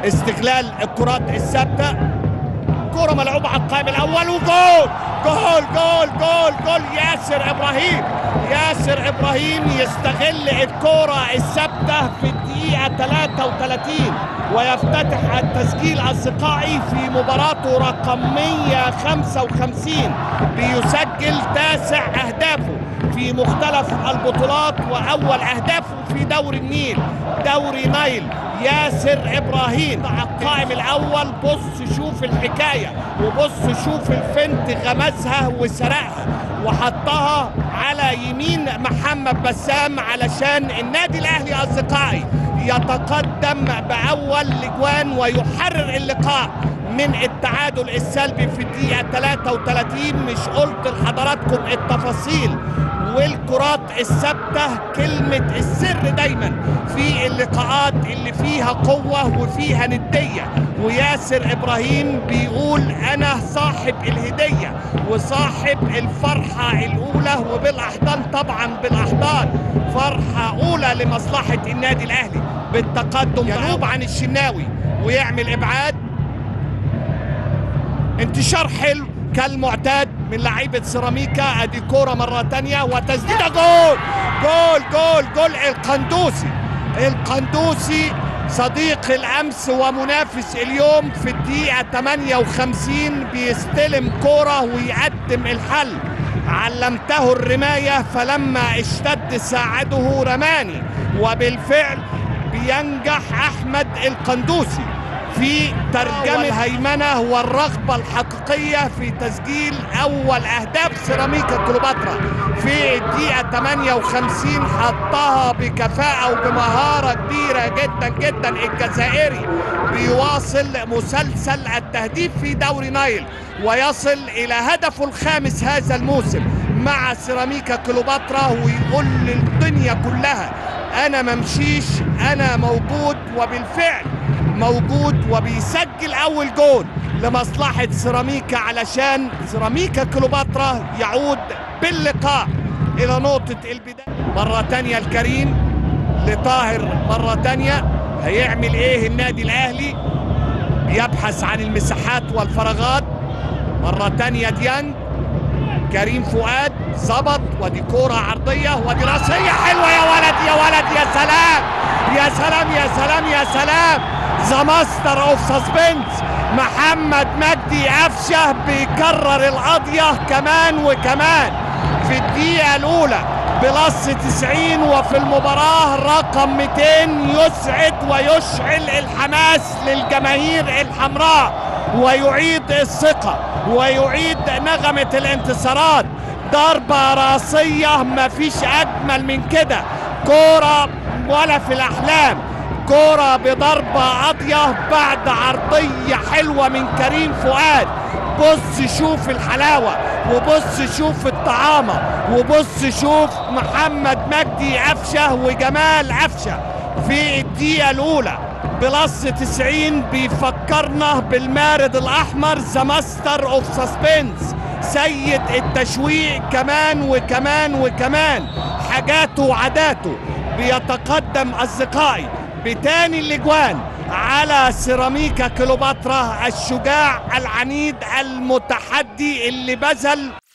استغلال الكرات الثابته كرة ملعوبة على القائم الأول وجول جول جول جول جول ياسر إبراهيم ياسر إبراهيم يستغل الكرة الثابتة في الدقيقة 33 ويفتتح التسجيل أصدقائي في مباراته رقم 155 بيسجل تاسع أهدافه في مختلف البطولات وأول أهدافه في دوري النيل دوري نايل ياسر ابراهيم على القائم الاول بص شوف الحكايه وبص شوف الفنت غمزها وسرقها وحطها على يمين محمد بسام علشان النادي الاهلي اصدقائي يتقدم باول لجوان ويحرر اللقاء من التعادل السلبي في الدقيقه 33 مش قلت لحضراتكم التفاصيل والكرات الثابته كلمه السر دايما في اللقاءات اللي فيها قوه وفيها نديه وياسر ابراهيم بيقول انا صاحب الهديه وصاحب الفرحه الاولى وبالاحضان طبعا بالاحضان فرحه اولى لمصلحه النادي الاهلي بالتقدم ينوب عن الشناوي ويعمل ابعاد انتشار حلو كالمعتاد من لعيبه سيراميكا ادي كوره مره تانية وتسديده جول جول جول جول القندوسي القندوسي صديق الامس ومنافس اليوم في الدقيقه 58 بيستلم كوره ويقدم الحل علمته الرمايه فلما اشتد ساعده رماني وبالفعل بينجح احمد القندوسي في ترجمة الهيمنة والرغبة الحقيقية في تسجيل أول أهداف سيراميكا كليوباترا في الدقيقة 58 حطها بكفاءة وبمهارة كبيرة جدا جدا الجزائري بيواصل مسلسل التهديف في دوري نايل ويصل إلى هدفه الخامس هذا الموسم مع سيراميكا كليوباترا ويقول للدنيا كلها أنا ممشيش أنا موجود وبالفعل موجود وبيسجل اول جول لمصلحه سيراميكا علشان سيراميكا كليوباترا يعود باللقاء الى نقطه البدايه مره تانية الكريم لطاهر مره تانية هيعمل ايه النادي الاهلي بيبحث عن المساحات والفراغات مره تانية ديانج كريم فؤاد ظبط ودي كوره عرضيه ودي راسيه حلوه يا ولد يا ولد يا سلام يا سلام يا سلام يا سلام ذا ماستر اوف سسبنس محمد مجدي قفشه بيكرر القضيه كمان وكمان في الدقيقه الاولى بلس 90 وفي المباراه رقم 200 يسعد ويشعل الحماس للجماهير الحمراء ويعيد الثقه ويعيد نغمه الانتصارات ضربه راسيه مفيش اجمل من كده كوره ولا في الاحلام كرة بضربة قاضية بعد عرضية حلوة من كريم فؤاد بص شوف الحلاوة وبص شوف الطعامة وبص شوف محمد مجدي قفشة وجمال قفشة في الدقيقة الأولى بلس 90 بيفكرنا بالمارد الأحمر ذا ماستر اوف سسبنس سيد التشويق كمان وكمان وكمان حاجاته وعاداته بيتقدم أصدقائي بتاني الاجوان على سيراميكا كليوباترا الشجاع العنيد المتحدي اللي بذل